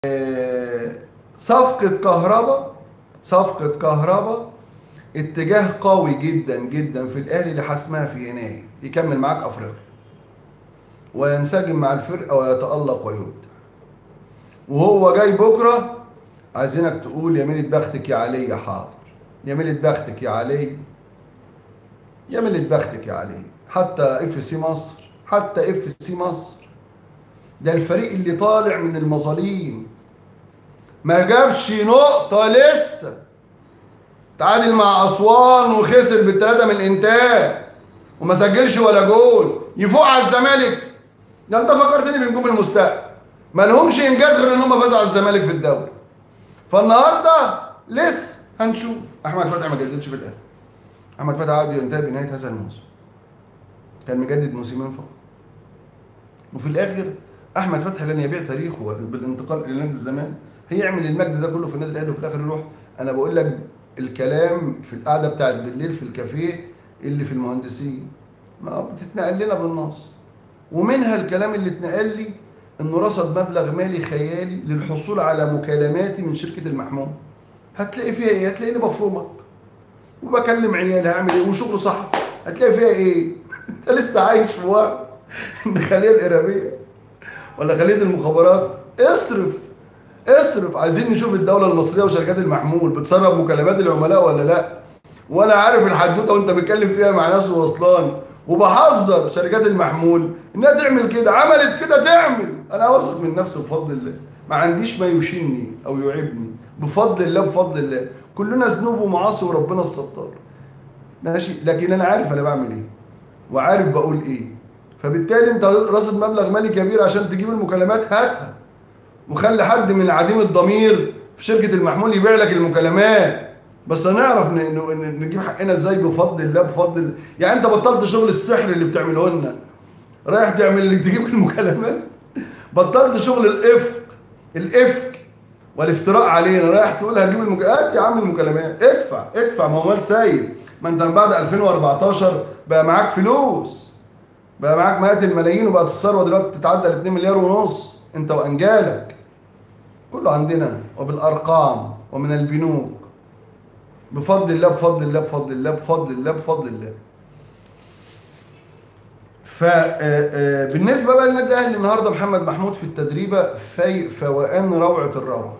صفقة كهرباء صفقة كهرباء اتجاه قوي جدا جدا في الاهلي لحسمها في يناير يكمل معاك افريقيا وينسجم مع الفرقه ويتالق ويبدع وهو جاي بكره عايزينك تقول يا ميلة بختك يا علي يا حاضر يا ميلة بختك يا علي يا ميلة بختك يا علي حتى اف سي مصر حتى اف سي مصر ده الفريق اللي طالع من المظالم ما جابش نقطة لسه تعادل مع أسوان وخسر بالتلاتة من الإنتاج وما سجلش ولا جول يفوق على الزمالك ده أنت فكرتني بنجوم المستقبل ما لهمش إنجاز غير إن هم فازوا على الزمالك في الدوري فالنهارده لسه هنشوف أحمد فتحي ما جددش في الأهلي أحمد فتحي عقده ينتهي بنهاية هذا الموسم كان مجدد موسمين فقط وفي الآخر أحمد فتحي لن يبيع تاريخه بالانتقال إلى نادي الزمالك هيعمل المجد ده كله في النادي الاهلي وفي الاخر يروح انا بقول لك الكلام في القعده بتاعت بالليل في الكافيه اللي في المهندسين ما بتتنقل لنا بالنص ومنها الكلام اللي اتنقل لي انه رصد مبلغ مالي خيالي للحصول على مكالماتي من شركه المحمول هتلاقي فيها ايه هتلاقيني بفرمك وبكلم عيالي هعمل ايه وشغل صحفي هتلاقي فيها ايه انت لسه عايش في وهم ان خليه الارهابيه ولا خليه المخابرات اصرف اصرف عايزين نشوف الدوله المصريه وشركات المحمول بتسرب مكالمات العملاء ولا لا وانا عارف الحدوته وانت بتتكلم فيها مع ناس وصلان وبحذر شركات المحمول انها تعمل كده عملت كده تعمل انا واثق من نفسي بفضل الله ما عنديش ما يشني او يعيبني بفضل الله بفضل الله كلنا ذنوب ومعاصي وربنا الستار ماشي لكن انا عارف انا بعمل ايه وعارف بقول ايه فبالتالي انت راصد مبلغ مالي كبير عشان تجيب المكالمات هاتها وخلي حد من عديم الضمير في شركه المحمول يبيع لك المكالمات بس هنعرف نجيب حقنا ازاي بفضل الله بفضل يعني انت بطلت شغل السحر اللي بتعمله لنا رايح تعمل اللي تجيب المكالمات بطلت شغل الافك الافك والافتراء علينا رايح تقول هجيب المكالمات يا عم المكالمات ادفع ادفع ما هو مال سايب ما انت من بعد 2014 بقى معاك فلوس بقى معاك مئات الملايين وبقت الثروه دلوقتي تتعدى ال 2 مليار ونص انت وانجالك كله عندنا وبالارقام ومن البنوك بفضل الله بفضل الله بفضل الله بفضل الله بفضل الله فبالنسبه بقى للنادي الاهلي النهارده محمد محمود في التدريبه في فوقان روعه الروعه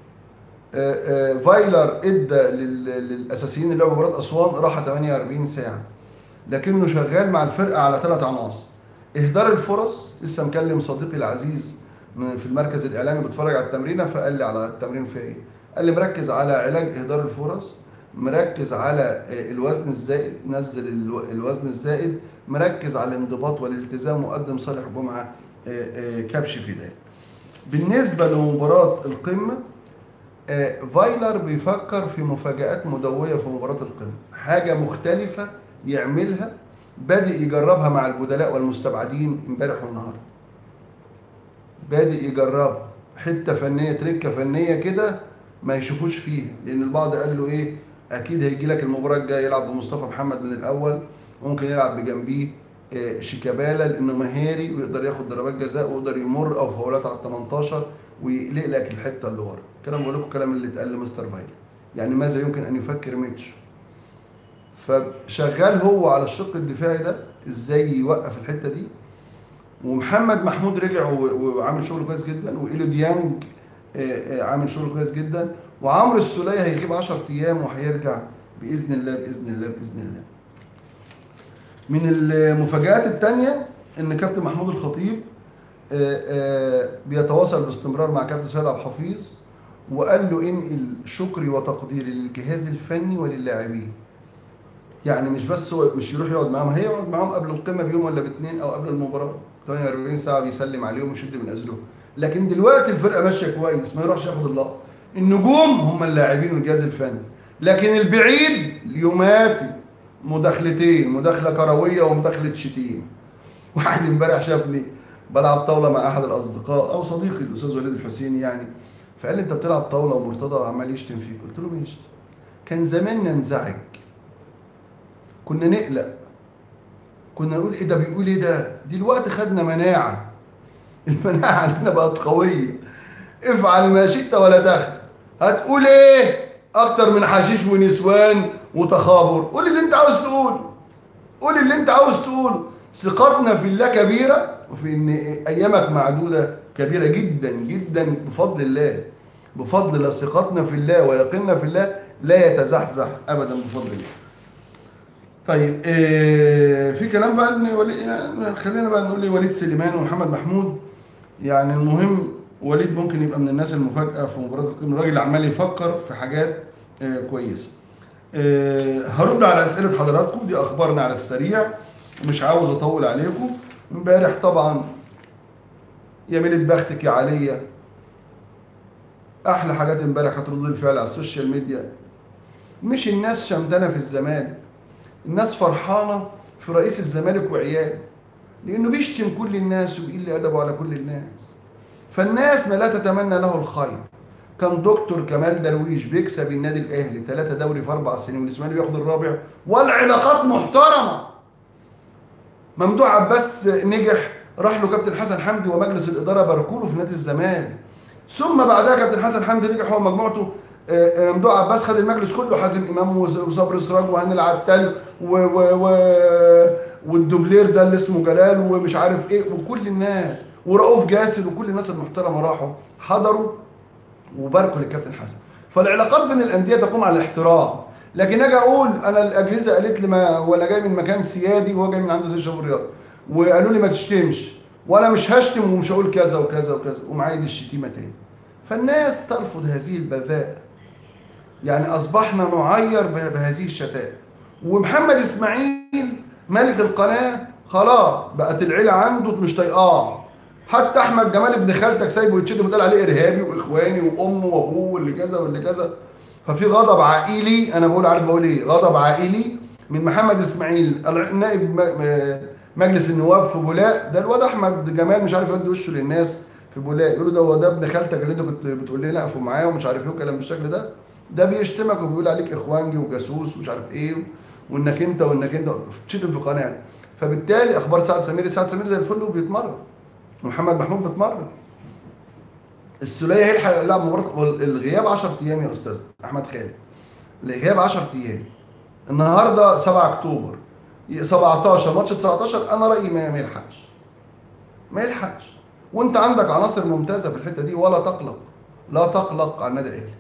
فايلر ادى للاساسيين اللي لعبوا مباراه اسوان راحه 48 ساعه لكنه شغال مع الفرقه على ثلاث عناصر اهدار الفرص لسه مكلم صديقي العزيز في المركز الاعلامي بتفرج على التمرينه فقال لي على التمرين في ايه قال لي مركز على علاج اهدار الفرص مركز على الوزن الزائد نزل الوزن الزائد مركز على الانضباط والالتزام وقدم صالح جمعه كبش فداء بالنسبه لمباراه القمه فايلر بيفكر في مفاجآت مدوية في مباراة القمة حاجة مختلفة يعملها بادئ يجربها مع البدلاء والمستبعدين امبارح والنهارده بادئ يجرب حته فنيه تركه فنيه كده ما يشوفوش فيها لان البعض قال له ايه اكيد هيجي لك المباراه الجايه يلعب بمصطفى محمد من الاول ممكن يلعب بجنبيه شيكابالا لانه مهاري ويقدر ياخد ضربات جزاء ويقدر يمر او فاولات على ال 18 ويقلق لك الحته اللي ورا الكلام بقول لكم الكلام اللي اتقال لمستر فايلر يعني ماذا يمكن ان يفكر ميتشو فشغال هو على الشق الدفاعي ده ازاي يوقف الحته دي ومحمد محمود رجع وعامل شغل كويس جدا وايلو ديانج عامل شغل كويس جدا وعمرو السوليه هيغيب 10 ايام وهيرجع باذن الله باذن الله باذن الله من المفاجآت الثانيه ان كابتن محمود الخطيب بيتواصل باستمرار مع كابتن سيد عبد الحفيظ وقال له انقل شكري وتقديري للجهاز الفني وللاعبين يعني مش بس هو مش يروح يقعد معاهم هيقعد معاهم قبل القمه بيوم ولا باثنين او قبل المباراه 48 ساعه بيسلم عليهم ويشد من ازلهم لكن دلوقتي الفرقه ماشيه كويس ما يروحش ياخد اللقطه النجوم هم اللاعبين والجهاز الفني لكن البعيد اليوماتي مداخلتين مداخله كرويه ومداخله شتيم واحد امبارح شافني بلعب طاوله مع احد الاصدقاء او صديقي الاستاذ وليد الحسيني يعني فقال لي انت بتلعب طاوله ومرتضى عمال يشتم فيك قلت له ماشي كان زمان ننزعج كنا نقلق كنا نقول ايه ده بيقول ايه ده دلوقتي خدنا مناعه المناعه عندنا بقت قويه افعل ما شئت ولا تخت هتقول ايه اكتر من حشيش ونسوان وتخابر قول اللي انت عاوز تقوله قول اللي انت عاوز تقوله ثقتنا في الله كبيرة وفي ان ايامك معدودة كبيرة جدا جدا بفضل الله بفضل الله ثقتنا في الله ويقيننا في الله لا يتزحزح ابدا بفضل الله طيب إيه في كلام بقى ان ولي يعني خلينا بقى نقول لي وليد سليمان ومحمد محمود يعني المهم وليد ممكن يبقى من الناس المفاجاه في مباراه القمه الراجل عمال يفكر في حاجات آه كويسه آه هرد على اسئله حضراتكم دي اخبارنا على السريع مش عاوز اطول عليكم امبارح طبعا يا ميلة بختك يا عليا احلى حاجات امبارح كانت ردود الفعل على السوشيال ميديا مش الناس شمتانه في الزمالك الناس فرحانه في رئيس الزمالك وعياله لانه بيشتم كل الناس وبيقل ادبه على كل الناس فالناس ما لا تتمنى له الخير كان دكتور كمال درويش بيكسب النادي الاهلي ثلاثة دوري في اربع سنين والاسماعيلي بياخد الرابع والعلاقات محترمه ممدوح عباس نجح راح له كابتن حسن حمدي ومجلس الاداره باركوا له في نادي الزمالك ثم بعدها كابتن حسن حمدي نجح هو ومجموعته ممدوح عباس خد المجلس كله حازم امام وصبري سراج وهاني العتال و و و والدوبلير ده اللي اسمه جلال ومش عارف ايه وكل الناس ورؤوف جاسر وكل الناس المحترمه راحوا حضروا وباركوا للكابتن حسن فالعلاقات بين الانديه تقوم على الاحترام لكن اجي اقول انا الاجهزه قالت لي ما وانا جاي من مكان سيادي وهو جاي من عنده زي شباب الرياض وقالوا لي ما تشتمش وانا مش هشتم ومش هقول كذا وكذا وكذا ومعايا دي الشتيمه تاني فالناس ترفض هذه البذاء يعني اصبحنا نعير بهذه الشتائم ومحمد اسماعيل ملك القناه خلاص بقت العيله عنده مش طايقاه حتى احمد جمال ابن خالتك سايبه يتشتم ويتقال عليه ارهابي واخواني وامه وابوه واللي كذا واللي كذا ففي غضب عائلي انا بقول عارف بقول ايه غضب عائلي من محمد اسماعيل نائب مجلس النواب في بولاق ده الواد احمد جمال مش عارف يودي وشه للناس في بولاق يقولوا ده هو ده ابن خالتك اللي انت كنت بتقول لنا اقفوا معاه ومش عارف ايه وكلام بالشكل ده ده بيشتمك وبيقول عليك اخوانجي وجاسوس ومش عارف ايه وانك انت وانك انت تشتم في قناه فبالتالي اخبار سعد سمير سعد سمير زي الفل وبيتمرن ومحمد محمود بيتمرن السوليه هيلحق يلعب مباراه الغياب 10 ايام يا استاذ احمد خالد الغياب 10 ايام النهارده 7 اكتوبر 17 ماتش 19 انا رايي ما يلحقش ما يلحقش وانت عندك عناصر ممتازه في الحته دي ولا تقلق لا تقلق على النادي الاهلي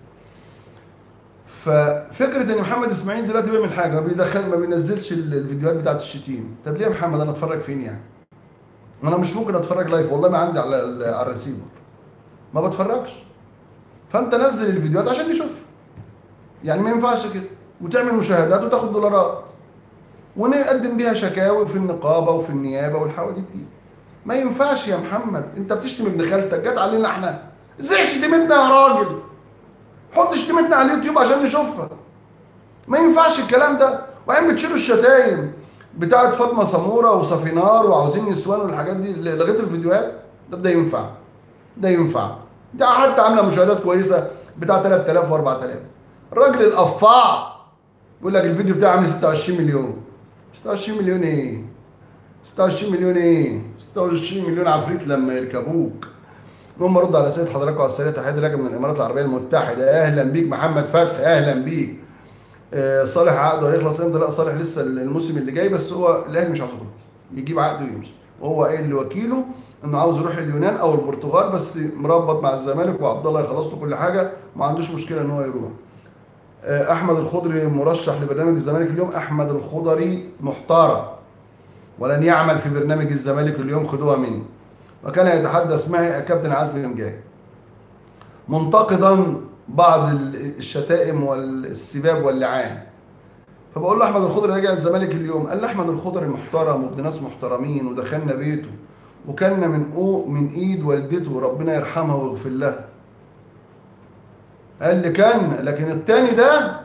ففكره ان محمد اسماعيل دلوقتي بيعمل حاجه ما بيدخل ما بينزلش الفيديوهات بتاعت الشتيم طب ليه يا محمد انا اتفرج فين يعني انا مش ممكن اتفرج لايف والله ما عندي على على الريسيفر ما بتفرجش فانت نزل الفيديوهات عشان نشوف يعني ما ينفعش كده وتعمل مشاهدات وتاخد دولارات ونقدم بيها شكاوي في النقابه وفي النيابه والحواديت دي ما ينفعش يا محمد انت بتشتم ابن خالتك جت علينا احنا ازاي شتمتنا يا راجل حط شتمتنا على اليوتيوب عشان نشوفها ما ينفعش الكلام ده وبعدين بتشيلوا الشتايم بتاعت فاطمه سموره وصفينار وعاوزين نسوان والحاجات دي لغايه الفيديوهات ده ده ينفع ده ينفع ده حتى عامله مشاهدات كويسه بتاع 3000 و4000 الراجل القفاع بيقول لك الفيديو بتاعه عامل 26 مليون 26 مليون ايه 26 مليون ايه 26 مليون عفريت لما يركبوك المهم ارد على اسئله حضراتكم على السريع تحياتي لك من الامارات العربيه المتحده اهلا بيك محمد فتحي اهلا بيك آه صالح عقده هيخلص امتى لا صالح لسه الموسم اللي جاي بس هو الاهلي مش عاوز يخلص يجيب عقده ويمشي وهو قايل لوكيله انه عاوز يروح اليونان او البرتغال بس مربط مع الزمالك وعبد الله يخلص له كل حاجه ما عندوش مشكله ان هو يروح آه احمد الخضري مرشح لبرنامج الزمالك اليوم احمد الخضري محترم ولن يعمل في برنامج الزمالك اليوم خدوها مني وكان يتحدث معي الكابتن عزمي مجاهد منتقدا بعض الشتائم والسباب واللعان فبقول له احمد الخضري راجع الزمالك اليوم قال لي احمد الخضري محترم وابن ناس محترمين ودخلنا بيته وكان من أو من ايد والدته ربنا يرحمها ويغفر لها قال لي كان لكن التاني ده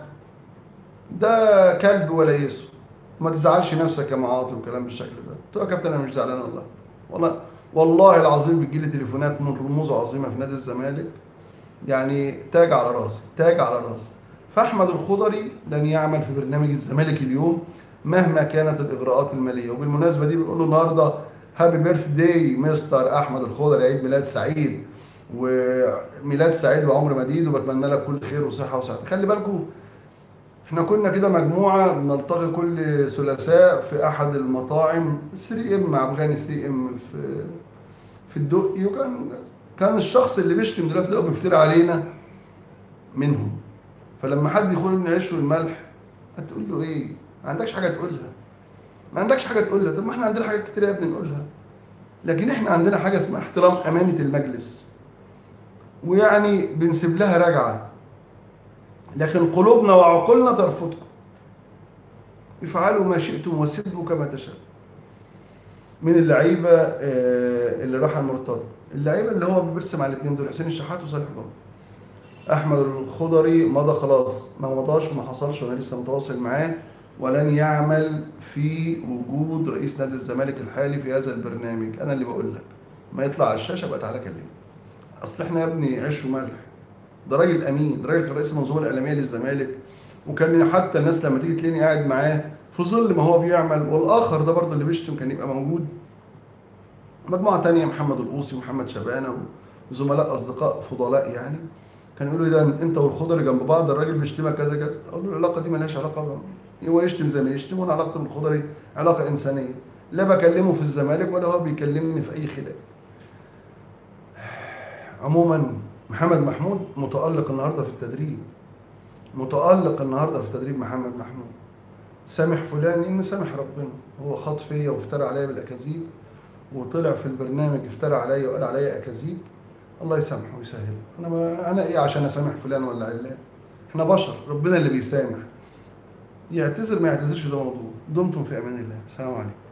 ده كلب ولا يسو ما تزعلش نفسك يا معاطي وكلام بالشكل ده قلت له يا كابتن انا مش زعلان والله والله والله العظيم بتجيلي تليفونات من رموز عظيمه في نادي الزمالك يعني تاج على راسي تاج على راسي فاحمد الخضري لن يعمل في برنامج الزمالك اليوم مهما كانت الاغراءات الماليه وبالمناسبه دي بنقول له النهارده هابي بيرث داي مستر احمد الخضري عيد ميلاد سعيد وميلاد سعيد وعمر مديد وبتمنى لك كل خير وصحه وسعاده خلي بالكم احنا كنا كده مجموعه بنلتقي كل ثلاثاء في احد المطاعم 3 ام مع افغاني 3 ام في في الدقي وكان كان الشخص اللي بيشتم دلوقتي ده بيفتري علينا منهم فلما حد يقول لنا عيش والملح هتقول له ايه؟ ما عندكش حاجه تقولها ما عندكش حاجه تقولها طب ما احنا عندنا حاجات كتير يا ابني نقولها لكن احنا عندنا حاجه اسمها احترام امانه المجلس ويعني بنسيب لها رجعه لكن قلوبنا وعقولنا ترفضكم افعلوا ما شئتم وسبوا كما تشاء من اللعيبه آه، اللي راح المرتضى اللعيبه اللي هو بيرسم على الاثنين دول حسين الشحات وصالح جمعه احمد الخضري مضى خلاص ما مضاش وما حصلش وانا لسه متواصل معاه ولن يعمل في وجود رئيس نادي الزمالك الحالي في هذا البرنامج انا اللي بقول لك ما يطلع على الشاشه بقى تعالى كلمني اصل احنا يا ابني عيش وملح ده راجل امين ده راجل كان رئيس المنظومه الاعلاميه للزمالك وكان حتى الناس لما تيجي تلاقيني قاعد معاه في ظل ما هو بيعمل والاخر ده برضه اللي بيشتم كان يبقى موجود مجموعه تانية محمد القوسي ومحمد شبانه وزملاء اصدقاء فضلاء يعني كانوا يقولوا إيه ده انت والخضري جنب بعض الراجل بيشتمك كذا كذا اقول له العلاقه دي مالهاش علاقه بقى. هو يشتم زي ما يشتم وانا علاقتي بالخضري علاقه انسانيه لا بكلمه في الزمالك ولا هو بيكلمني في اي خلاف عموما محمد محمود متالق النهارده في التدريب متالق النهارده في تدريب محمد محمود سامح فلان ان سامح ربنا هو خاط فيا وافترى عليا بالاكاذيب وطلع في البرنامج افترى عليا وقال عليا اكاذيب الله يسامحه ويسهل انا ما انا ايه عشان اسامح فلان ولا علان احنا بشر ربنا اللي بيسامح يعتذر ما يعتذرش ده موضوع دمتم في امان الله السلام عليكم